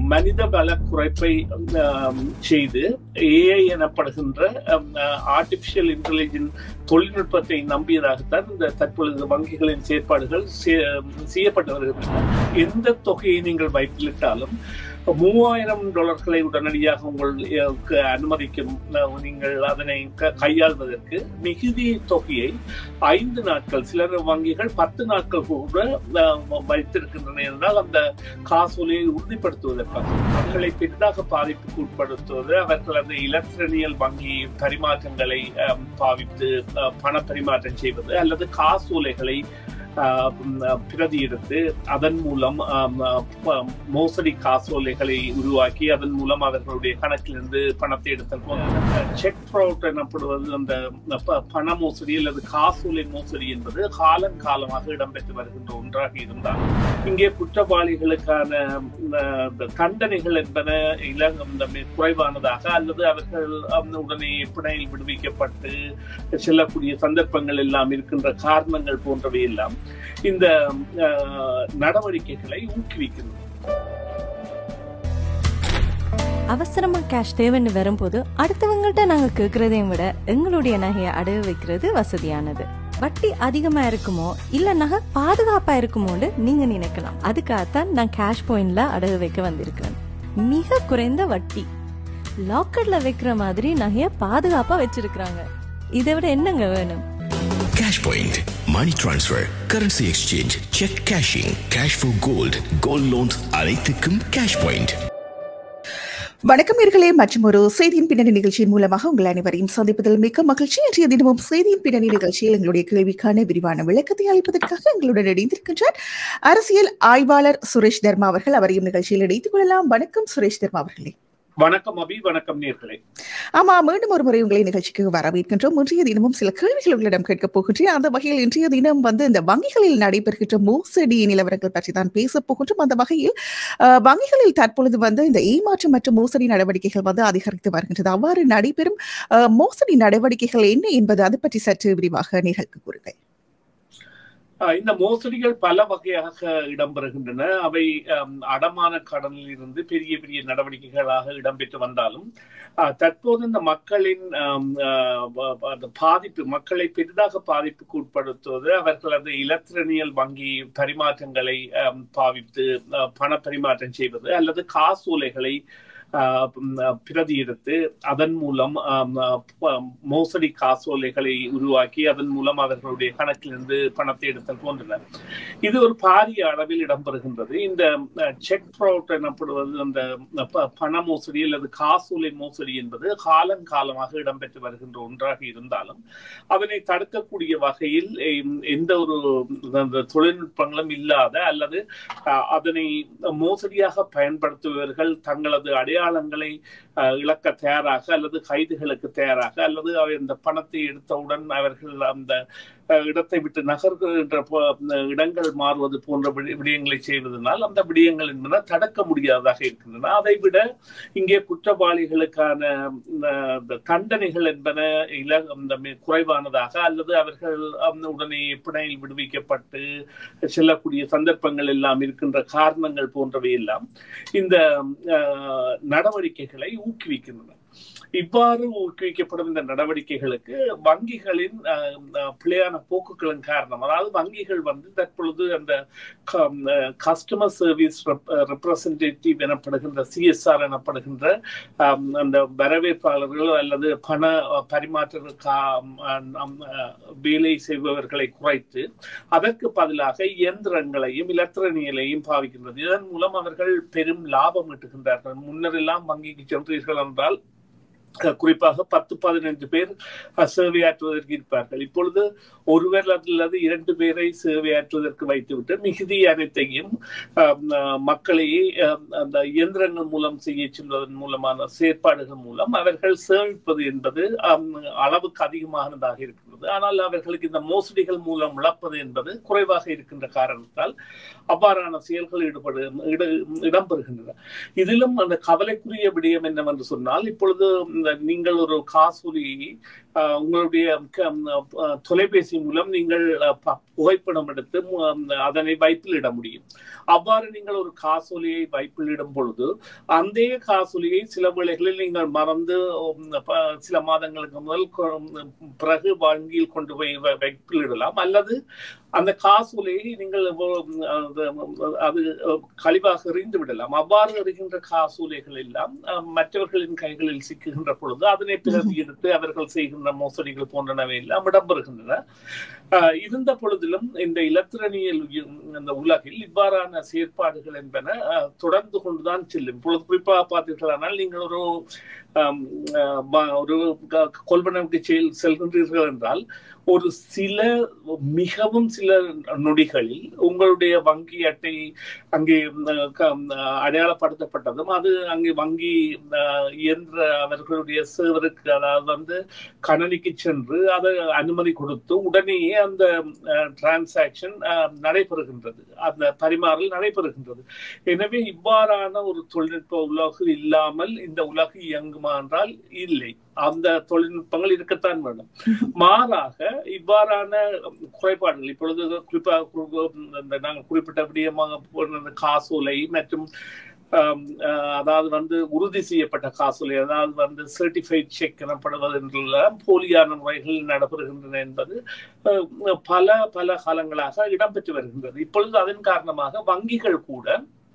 மனித வள குறைப்பை செய்து ஏஐ எனப்படுகின்ற ஆர்டிபிஷியல் இன்டெலிஜென்ஸ் தொழில்நுட்பத்தை நம்பியதாகத்தான் இந்த தற்பொழுது வங்கிகளின் செயற்பாடுகள் செய்யப்பட்டு வருகின்றன எந்த தொகையை நீங்கள் வைத்திட்டாலும் மூவாயிரம் டாலர்களை உடனடியாக உங்களுக்கு அனுமதிக்கும் நீங்கள் அதனை கையாள்வதற்கு மிகுதி தொகையை ஐந்து நாட்கள் சிலர் வங்கிகள் பத்து நாட்கள் கூட வைத்திருக்கின்றன என்றால் அந்த காசோலையை உறுதிப்படுத்துவதற்காக மக்களை பெரிதாக பாதிப்புக்கு உட்படுத்துவது அவர்கள் அந்த இலத்திரனியல் வங்கி பரிமாற்றங்களை பாவித்து பண பரிமாற்றம் செய்வது அல்லது காசோலைகளை பிரதி எடுத்து அதன் மூலம் மோசடி காசோலைகளை உருவாக்கி அதன் மூலம் அவர்களுடைய கணக்கிலிருந்து பணத்தை எடுத்தல் செக் ஃப்ராட் எனப்படுவது அந்த பண மோசடி அல்லது காசோலை மோசடி என்பது காலம் காலமாக இடம்பெற்று வருகின்ற ஒன்றாக இருந்தால் இங்கே குற்றவாளிகளுக்கான தண்டனைகள் என்பன குறைவானதாக அல்லது அவர்கள் உடனே பிணையில் விடுவிக்கப்பட்டு செல்லக்கூடிய சந்தர்ப்பங்கள் எல்லாம் இருக்கின்ற காரணங்கள் போன்றவை எல்லாம் இந்த நடவடிக்கைகளை ஊக்குவிக்கிறது அவசரமா கேஷ் தேவைன்னு வரும்போது அடுத்தவங்கள்ட்ட நாங்க கேட்கறதையும் விட எங்களுடைய நகையை அடகு வைக்கிறது வசதியானது வட்டி அதிகமா இருக்குமோ இல்ல நகை பாதுகாப்பா இருக்குமோன்னு நீங்க நினைக்கலாம் அதுக்காகத்தான் நான் கேஷ் பாயிண்ட்ல அடகு வைக்க வந்திருக்கேன் மிக குறைந்த வட்டி லாக்கர்ல வைக்கிற மாதிரி நகைய பாதுகாப்பா வச்சிருக்காங்க இதை விட என்னங்க வேணும் Cash Point, money transfer, currency exchange, check cashing, cash for gold, gold loans அனைத்துக்கும் Cash Point. வணக்கம் நேர்களே மற்றும் ஒரு செய்தியின் பின்னணி நிகழ்ச்சியின் மூலமாக உங்கள் அனைவரையும் சந்திப்பதில் மிக்க மகிழ்ச்சி இன்றைய தினமும் செய்தியின் பின்னணி நிகழ்ச்சியில் எங்களுடைய கேள்விக்கான விரிவான விளக்கத்தை அளிப்பதற்காக எங்களுடன் இணைந்திருக்கின்றார் அரசியல் ஆய்வாளர் சுரேஷ் தர்மா அவர்கள் அவரையும் நிகழ்ச்சியில் இணைத்துக் கொள்ளலாம் வணக்கம் சுரேஷ் தர்மா அவர்களே வணக்கம் அபி வணக்கம் நேர்களே ஆமா மீண்டும் ஒரு முறை உங்களை நிகழ்ச்சிக்கு வரவேற்கின்றோம் இன்றைய தினமும் சில கேள்விகள் உங்களிடம் கேட்கப் போகின்றேன் அந்த வகையில் இன்றைய தினம் வந்து இந்த வங்கிகளில் நடைபெறுகின்ற மோசடி நிலவரங்கள் பற்றி தான் பேசப் போகின்றோம் அந்த வகையில் வங்கிகளில் தற்பொழுது வந்து இந்த ஏமாற்றம் மற்றும் மோசடி நடவடிக்கைகள் வந்து அதிகரித்து வருகின்றது அவ்வாறு நடைபெறும் மோசடி நடவடிக்கைகள் என்ன என்பது அது பற்றி சற்று விரிவாக நிகழ்க்கு கூறுங்கள் இந்த மோசடிகள் பல வகையாக இடம்பெறுகின்றன அவை அடமான கடனில் இருந்து பெரிய பெரிய நடவடிக்கைகளாக இடம்பெற்று வந்தாலும் தற்போது இந்த மக்களின் பாதிப்பு மக்களை பெரிதாக பாதிப்புக்கு உட்படுத்துவது அவர்கள் அந்த இலத்திரனியல் வங்கி பரிமாற்றங்களை பாவித்து பண பரிமாற்றம் செய்வது அல்லது காசோலைகளை பிரதி எடுத்து அதன் மூலம் மோசடி காசோலைகளை உருவாக்கி அதன் மூலம் அவர்களுடைய கணக்கிலிருந்து பணத்தை எடுத்தல் போன்றன இது ஒரு பாரிய அளவில் இடம்பெறுகின்றது இந்த செக் ஃப்ராட் எனப்படுவது அந்த பண மோசடி அல்லது காசோலை மோசடி என்பது காலம் காலமாக இடம்பெற்று வருகின்ற ஒன்றாக இருந்தாலும் அதனை தடுக்கக்கூடிய வகையில் எந்த ஒரு தொழில்நுட்பங்களும் இல்லாத அல்லது அதனை மோசடியாக பயன்படுத்துபவர்கள் தங்களது அடையாள அடையாளங்களை இழக்க தயாராக அல்லது கைதுகளுக்கு தயாராக அல்லது அந்த பணத்தை எடுத்தவுடன் அவர்கள் அந்த இடத்தை விட்டு நகர்கின்ற இடங்கள் மாறுவது போன்ற விடயங்களை செய்வதனால் அந்த விடயங்கள் என்பன தடுக்க முடியாததாக இருக்கின்றன அதை விட இங்கே குற்றவாளிகளுக்கான தண்டனைகள் என்பன குறைவானதாக அல்லது அவர்கள் உடனே பிணையில் விடுவிக்கப்பட்டு செல்லக்கூடிய சந்தர்ப்பங்கள் எல்லாம் இருக்கின்ற காரணங்கள் போன்றவை எல்லாம் இந்த நடவடிக்கைகளை ஊக்குவிக்கின்றன இவ்வாறு ஊக்குவிக்கப்படும் இந்த நடவடிக்கைகளுக்கு வங்கிகளின் பிழையான போக்குகளின் காரணம் அதாவது வங்கிகள் வந்து தற்பொழுது அந்த கஸ்டமர் சர்வீஸ் ரெப்ரசன்டேட்டிவ் எனப்படுகின்ற சிஎஸ்ஆர் எனப்படுகின்ற அந்த வரவேற்பாளர்கள் அல்லது பண பரிமாற்ற வேலை செய்பவர்களை குறைத்து அதற்கு பதிலாக இயந்திரங்களையும் இலத்திரனியலையும் பாவிக்கின்றது இதன் மூலம் அவர்கள் பெரும் லாபம் ஈட்டுகின்றார்கள் முன்னர் எல்லாம் வங்கிக்கு சென்றீர்கள் என்றால் குறிப்பாக பத்து பதினைந்து பேர் சேவையாற்றுவதற்கு இருப்பார்கள் இப்பொழுது ஒருவர் அல்லது இரண்டு பேரை சேவையாற்றுவதற்கு வைத்துவிட்டு மிகுதி அனைத்தையும் மக்களையே அந்த இயந்திரங்கள் மூலம் செய்ய செல்வதன் மூலமான செயற்பாடுகள் மூலம் அவர்கள் சேமிப்பது என்பது அளவுக்கு அதிகமானதாக இருக்கின்றது ஆனால் அவர்களுக்கு இந்த மோசடிகள் மூலம் இழப்பது என்பது குறைவாக இருக்கின்ற காரணத்தால் அவ்வாறான செயல்கள் ஈடுபடு இடம்பெறுகின்றன இதிலும் அந்த கவலைக்குரிய விடயம் என்னவென்று சொன்னால் இப்பொழுது இந்த நீங்கள் ஒரு காசோலியை அஹ், உங்களுடைய க- அஹ், தொலைபேசி மூலம் நீங்கள் அஹ், ப- புகைப்படம் எடுத்து மு- அந்த- அதனை வைப்பில் இட முடியும் அவ்வாறு நீங்கள் ஒரு காசோலியை வைப்பில் இடும் பொழுது அந்த காசோலியை சில வேளைகளில் நீங்கள் மறந்து உம், ப- சில மாதங்களுக்கு முதல் கொ- பிறகு வங்கியில் கொண்டு போய் வ- வைப்பில் இடலாம் அல்லது அந்த காசோலையை நீங்கள் உம், அது- அது கழிவாக எறிந்து விடலாம் அவ்வாறு எறிகின்ற காசோலைகள் எல்லாம் அஹ், மற்றவர்களின் கைகளில் சிக்குகின்ற பொழுது அதனை பிரதி எடுத்து அவர்கள் செய்கின்ற மோசடிகள் போன்றனவை எல்லாம் இடம்பெறுகின்றன அஹ், இருந்த பொழுதிலும் இந்த இலத்திரனியல் உய- இந்த உலகில் இவ்வாறான செயற்பாடுகள் என்பன அஹ், தொடர்ந்து கொண்டுதான் செல்லும் இப்பொழுது குறிப்பாக பார்த்தீர்களானால் நீங்கள் ஒரு ஆம், அஹ், ப- ஒரு க- கொள்வனவுக்கு செல் செல்கின்றீர்கள் என்றால் ஒரு சில மிகவும் சில நொடிகளில் உங்களுடைய வங்கி அட்டை அங்கே அஹ், க- அஹ், அடையாளப்படுத்தப்பட்டதும் அது அங்கே வங்கி அஹ், இயந்திர அவர்களுடைய சேவருக்கு அதாவது வந்து கணனிக்கு சென்று அதை அனுமதி கொடுத்து உடனேயே அந்த டிரான்சாக்ஷன் நடைபெறுகின்றது அந்த பரிமாறல் நடைபெறுகின்றது எனவே இவ்வாறான ஒரு தொழில்நுட்ப உலகு இல்லாமல் இந்த உலகு இயங்குமா என்றால் இல்லை அந்த தொழில்நுட்பங்கள் இருக்கத்தான் வேண்டும் மாறாக இவ்வாறான குறைபாடுகள் இப்பொழுது குறிப்பா கு- இந்த நாங்கள் குறிப்பிட்ட விடயமாக போன இந்த காசோலை மற்றும் ஆம், அஹ், அதாவது வந்து உறுதி செய்யப்பட்ட காசோலை அதாவது வந்து சர்டிஃபைட் செக் எனப்படுவதெல்லாம் போலியான முறைகள் நடைபெறுகின்றன என்பது அஹ், பல பல காலங்களாக இடம்பெற்று வருகின்றது இப்பொழுது அதன் காரணமாக வங்கிகள் கூட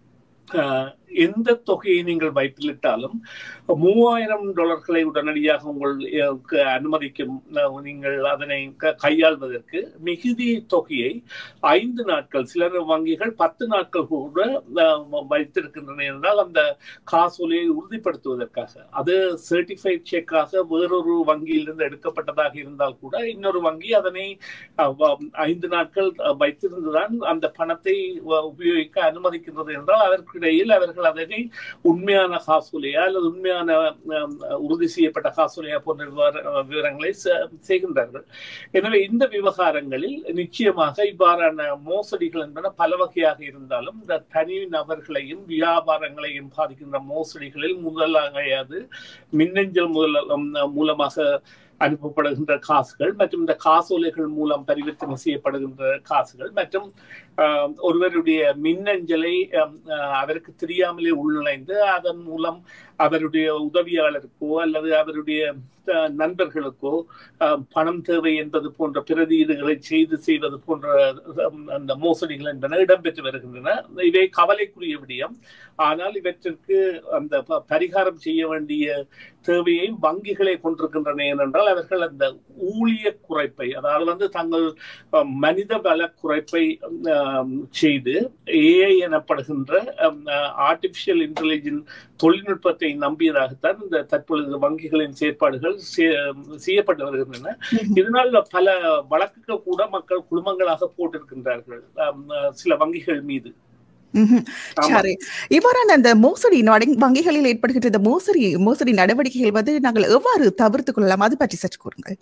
அஹ், எந்த தொகையை நீங்கள் வைப்பிலிட்டாலும் மூவாயிரம் டாலர்களை உடனடியாக உங்களுக்கு அனுமதிக்கும் அஹ், நீங்கள் அதனை க- கையாள்வதற்கு மிகுதி தொகையை ஐந்து நாட்கள் சிலர் வங்கிகள் பத்து நாட்கள் கூட அஹ், வைத்திருக்கின்றன என்றால் அந்த காசோலையை உறுதிப்படுத்துவதற்காக அது சர்டிஃபைட் செக்காக வேறொரு வங்கியிலிருந்து எடுக்கப்பட்டதாக இருந்தால் கூட இன்னொரு வங்கி அதனை அஹ், வ- ஐந்து நாட்கள் அஹ், வைத்திருந்துதான் அந்த பணத்தை வ- உபயோகிக்க அனுமதிக்கின்றது என்றால் அதற்கிடையில் அவர்கள் அதனை உண்மையான காசோலையா அல்லது உண்மையான அஹ், உறுதி செய்யப்பட்ட காசோலையா போன்ற விவர- விவரங்களை செ- செய்கின்றார்கள் எனவே இந்த விவகாரங்களில் நிச்சயமாக இவ்வாறான மோசடிகள் என்பன பல வகையாக இருந்தாலும் இந்த தனி நபர்களையும் வியாபாரங்களையும் பாதிக்கின்ற மோசடிகளில் முதலாகையாது மின்னஞ்சல் முதல மூலமாக அனுப்பப்படுகின்ற காசுகள் மற்றும் இந்த காசோலைகள் மூலம் பரிவர்த்தனை செய்யப்படுகின்ற காசுகள் மற்றும் ஆஹ், ஒருவருடைய மின்னஞ்சலை ஆம், ஆஹ், அவருக்கு தெரியாமலே உள்நுழைந்து அதன் மூலம் அவருடைய உதவியாளருக்கோ அல்லது அவருடைய ஆஹ், நண்பர்களுக்கோ ஆஹ், பணம் தேவை என்பது போன்ற பிரதியீடுகளை செய்து செய்வது போன்ற ஆம், அந்த மோசடிகள் என்பன இடம்பெற்று வருகின்றன இவை கவலைக்குரிய விடயம் ஆனால் இவற்றிற்கு அந்த ப- பரிகாரம் செய்ய வேண்டிய தேவையை வங்கிகளே கொண்டிருக்கின்றன ஏனென்றால் அவர்கள் அந்த ஊழிய குறைப்பை அதாவது வந்து தங்கள் அஹ், மனித பல குறைப்பை அஹ், செய்து ஏஐ எனப்படுகின்ற ஆர்டிபிஷியல் இன்டெலிஜென்ஸ் தொழில்நுட்பத்தை நம்பியதாகத்தான் இந்த தற்பொழுது வங்கிகளின் செயற்பாடுகள் செய- செய்யப்பட்டு வருகின்றன இதனால் பல வழக்குகள் கூட மக்கள் குடும்பங்களாக போட்டிருக்கின்றார்கள் அஹ், சில வங்கிகள் மீது ம்ஹும். ஆமா. சரி இவ்வாறான அந்த மோசடி நட- வங்கிகளில் ஏற்படுகின்ற இந்த மோசடி மோசடி நடவடிக்கைகள் வந்து நாங்கள் எவ்வாறு தவிர்த்துக் கொள்ளலாம் அது பற்றி சற்று கூறுங்கள்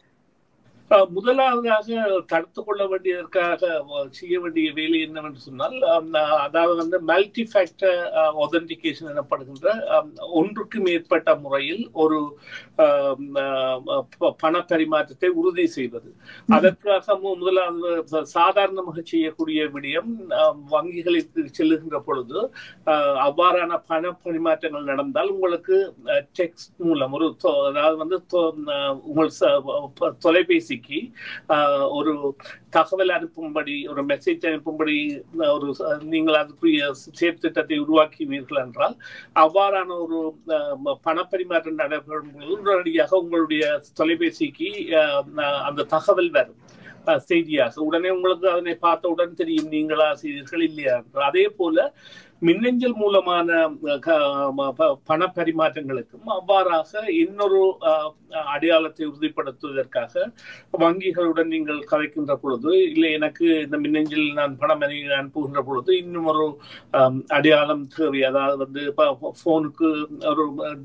அஹ் முதலாவதாக தடுத்து கொள்ள வேண்டியதற்காக அஹ், செய்ய வேண்டிய வேலை என்னவென்று சொன்னால் அஹ், அதாவது வந்து மல்டி ஃபேக்டர் ஒதன்டிகேஷன் எனப்படுகின்ற அஹ், ஒன்றுக்கு மேற்பட்ட முறையில் ஒரு அஹ், அஹ், ப- பண பரிமாற்றத்தை உறுதி செய்வது அதற்காக மு- முதலாவது ச- சாதாரணமாக செய்யக்கூடிய விடயம் அஹ், வங்கிகளுக்கு செல்லுகின்ற பொழுது அஹ், அவ்வாறான பண பரிமாற்றங்கள் நடந்தால் உங்களுக்கு டெக்ஸ்ட் மூலம் ஒரு தொ- அதாவது வந்து தொ- அஹ், உங்கள் ச- ப- தொலைபேசிக்கு ஆஹ், ஒரு தகவல் அனுப்பும்படி ஒரு மெசேஜ் அனுப்பும்படி ஆஹ், ஒரு ச- நீங்கள் அதுக்குரிய செயற்திட்டத்தை உருவாக்கினீர்கள் என்றால் அவ்வாறான ஒரு ஆஹ், ம- பணப்பரிமாற்றம் நடைபெறும் பொழுது உடனடியாக உங்களுடைய தொலைபேசிக்கு ஆஹ், ந- அந்த தகவல் வரும் ஆஹ், செய்தியாக உடனே உங்களுக்கு அதனை பார்த்தவுடன் தெரியும் நீங்களா செய்தீர்கள் இல்லையா என்று. அதே போல மின்னஞ்சல் மூலமான அஹ், க- ம- ப- பண பரிமாற்றங்களுக்கும் அவ்வாறாக இன்னொரு அஹ், அடையாளத்தை உறுதிப்படுத்துவதற்காக வங்கிகளுடன் நீங்கள் கதைக்கின்ற பொழுது இல்லை எனக்கு இந்த மின்னஞ்சல் நான் பணம் அனு- அனுப்புகின்ற பொழுது இன்னும் ஒரு அஹ், அடையாளம் தேவை அதாவது வந்து போனுக்கு ஒரு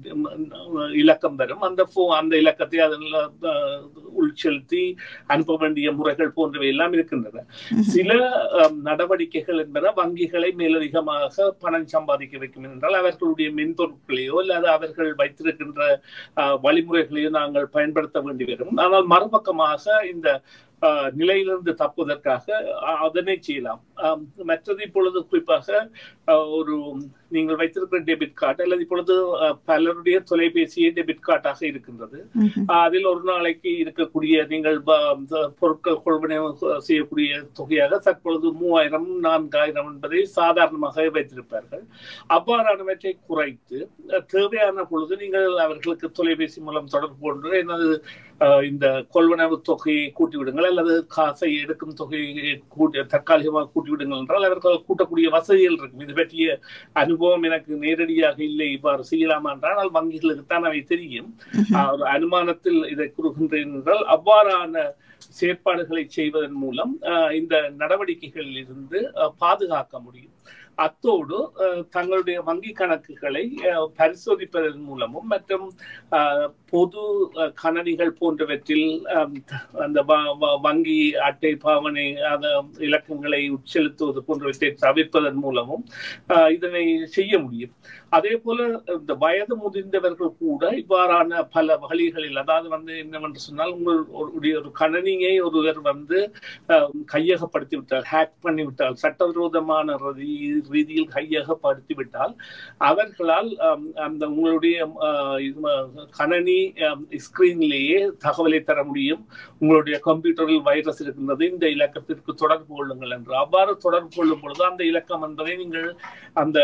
அஹ், இலக்கம் வரும் அந்த போ அந்த இலக்கத்தை அதில் அஹ், உள்செலுத்தி அனுப்ப வேண்டிய முறைகள் போன்றவை எல்லாம் இருக்கின்றன சில அஹ், நடவடிக்கைகள் என்பன வங்கிகளை மேலதிகமாக மூலமாக பணம் சம்பாதிக்க வைக்கும் என்றால் அவர்களுடைய மென்பொருட்களையோ அல்லது அவர்கள் வைத்திருக்கின்ற அஹ், வழிமுறைகளையோ நாங்கள் பயன்படுத்த வேண்டி வரும் ஆனால் மறுபக்கமாக இந்த அஹ், நிலையிலிருந்து தப்புவதற்காக அஹ், அதனை செய்யலாம் ஆம், மற்றது இப்பொழுது குறிப்பாக அஹ், ஒரு நீங்கள் வைத்திருக்கிற டெபிட் கார்டு அல்லது இப்பொழுது அஹ், பலருடைய தொலைபேசியே டெபிட் கார்டாக இருக்கின்றது ம்ஹும். ஆஹ் அதில் ஒரு நாளைக்கு இருக்கக்கூடிய நீங்கள் ப- இந்த பொருட்கள் கொள்வனவு செய்யக்கூடிய தொகையாக தற்பொழுது மூவாயிரம் நான்காயிரம் என்பதை சாதாரணமாக வைத்திருப்பார்கள் அவ்வாறானவற்றை குறைத்து அஹ், தேவையான பொழுது நீங்கள் அவர்களுக்கு தொலைபேசி மூலம் தொடர்பு கொண்டு எனது ஆஹ், இந்த கொள்வனவு தொகையை கூட்டி விடுங்கள் அல்லது காசை எடுக்கும் தொகையை கூட்டி தற்காலிகமாக கூட்டி விடுங்கள் என்றால் அவர்கள் கூட்டக்கூடிய வசதிகள் இருக்கும் இது பற்றிய அனுபவம் எனக்கு நேரடியாக இல்லை இவ்வாறு செய்யலாமா என்றால் ஆனால் வங்கிகளுக்கு தான் அவை தெரியும் ஆஹ் ஒரு அனுமானத்தில் இதை கூறுகின்றேன் என்றால் அவ்வாறான செயற்பாடுகளை செய்வதன் மூலம் ஆஹ் இந்த நடவடிக்கைகளில் இருந்து ஆஹ் பாதுகாக்க முடியும் அத்தோடு ஆஹ் தங்களுடைய வங்கி கணக்குகளை ஆஹ் பரிசோதிப்பதன் மூலமும் மற்றும் ஆஹ் பொது ஆஹ் கணனிகள் போன்றவற்றில் ஆம், அந்த வ- வ- வங்கி அட்டை பாவனை அந்த இலக்கங்களை உட்செலுத்துவது போன்றவற்றை தவிர்ப்பதன் மூலமும் ஆஹ் இதனை செய்ய முடியும் அதே போல இந்த வயது முதிர்ந்தவர்கள் கூட இவ்வாறான பல வழிகளில் அதாவது வந்து என்னவென்று சொன்னால் உங்களுடைய ஒரு கணனியை ஒருவர் வந்து அஹ், கையகப்படுத்தி விட்டால் ஹேக் பண்ணி விட்டால் சட்டவிரோதமான ரீ- ரீதியில் கையகப்படுத்தி விட்டால் அவர்களால் அம், அந்த உங்களுடைய அஹ், இது, அஹ், கணனி ஸ்கிரீன்லேயே தகவலை தர முடியும் உங்களுடைய கம்ப்யூட்டரில் வைரஸ் இருக்கின்றது இந்த இலக்கத்திற்கு தொடர்பு கொள்ளுங்கள் என்று அவ்வாறு தொடர்பு கொள்ளும் பொழுது அந்த இலக்கம் என்பதை நீங்கள் அந்த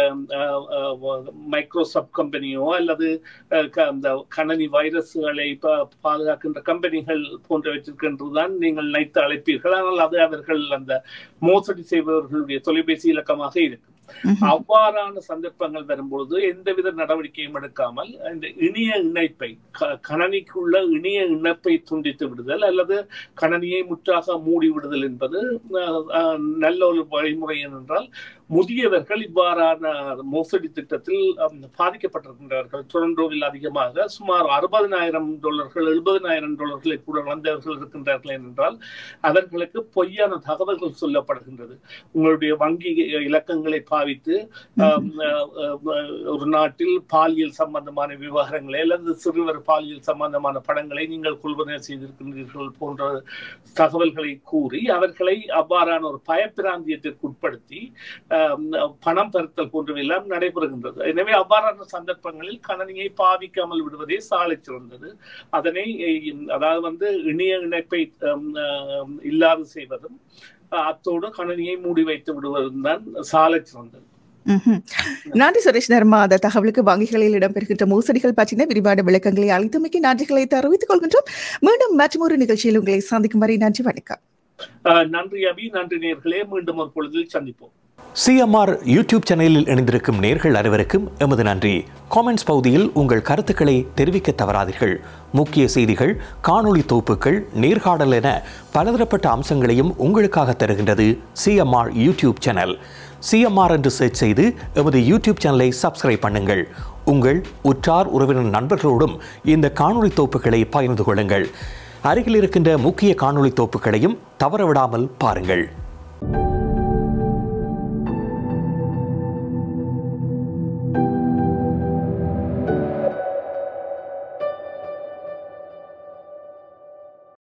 மைக்ரோசாப்ட் கம்பெனியோ அல்லது அஹ், க- அந்த கணனி வைரஸ்களை பா- பாதுகாக்கின்ற கம்பெனிகள் போன்றவற்றிற்கென்றுதான் நீங்கள் நினைத்து அழைப்பீர்கள் ஆனால் அது அவர்கள் அந்த மோசடி செய்பவர்களுடைய தொலைபேசி இலக்கமாக இருக்கும் அவ்வாறான சந்தர்ப்பங்கள் வரும்பொழுது எந்தவித நடவடிக்கையும் எடுக்காமல் இந்த இணைய இணைப்பை க- கணனிக்குள்ள இணைய இணைப்பை துண்டித்து விடுதல் அல்லது கணனியை முற்றாக மூடி விடுதல் என்பது அஹ், அஹ், நல்ல ஒரு வழிமுறை என்றால் முதியவர்கள் இவ்வாறான மோசடி திட்டத்தில் அம், பாதிக்கப்பட்டிருக்கின்றார்கள் டொரண்டோவில் அதிகமாக சுமார் அறுபதனாயிரம் டாலர்கள் எழுபதனாயிரம் டாலர்களை கூட வந்தவர்கள் இருக்கின்றார்கள் என்றால் அவர்களுக்கு பொய்யான தகவல்கள் சொல்லப்படுகின்றது உங்களுடைய வங்கி இலக்கங்களை பாவித்து ஆம், அஹ், அஹ், ஒரு நாட்டில் பாலியல் சம்பந்தமான விவகாரங்களை அல்லது சிறுவர் பாலியல் சம்பந்தமான படங்களை நீங்கள் கொள்வனவு செய்திருக்கின்றீர்கள் போன்ற தகவல்களை கூறி அவர்களை அவ்வாறான ஒரு பயப்பிராந்தியத்திற்கு உட்படுத்தி ஆம், பணம் பெறுத்தல் போன்றவையெல்லாம் நடைபெறுகின்றது எனவே அவ்வாறான சந்தர்ப்பங்களில் கணனியை பாவிக்காமல் விடுவதே சாலை சிறந்தது அதனை அஹ், அதாவது வந்து இணைய இணைப்பை ஆம், ஆம், இல்லாது செய்வதும் அஹ், அத்தோடு கணனியை மூடி வைத்து விடுவதும் தான் சாலை சிறந்தது ம்ஹும். நன்றி சுரேஷ் தர்மா அந்த தகவலுக்கு வங்கிகளில் இடம்பெறுகின்ற மோசடிகள் பற்றின விரிவான விளக்கங்களை அளித்தமைக்கு நன்றிகளை தெரிவித்துக் கொள்கின்றோம் மீண்டும் மற்றொரு நிகழ்ச்சியில் உங்களை சந்திக்கும் வரை நன்றி வணக்கம் அஹ், நன்றி அபி நன்றி நேர்களே மீண்டும் ஒரு பொழுதில் சந்திப்போம் சிஎம்ஆர் யூடியூப் சேனலில் இணைந்திருக்கும் நேர்கள் அனைவருக்கும் எமது நன்றி காமெண்ட்ஸ் பகுதியில் உங்கள் கருத்துக்களை தெரிவிக்க தவறாதீர்கள் முக்கிய செய்திகள் காணொளி தொகுப்புகள் நேர்காணல் என பலதரப்பட்ட அம்சங்களையும் உங்களுக்காக தருகின்றது சிஎம்ஆர் யூடியூப் சேனல் சிஎம்ஆர் என்று சர்ச் செய்து எமது யூடியூப் சேனலை சப்ஸ்கிரைப் பண்ணுங்கள் உங்கள் உற்றார் உறவினர் நண்பர்களோடும் இந்த காணொளி தொகுப்புகளை பகிர்ந்து கொள்ளுங்கள் அருகில் இருக்கின்ற முக்கிய காணொளி தொகுப்புகளையும் தவறவிடாமல் பாருங்கள்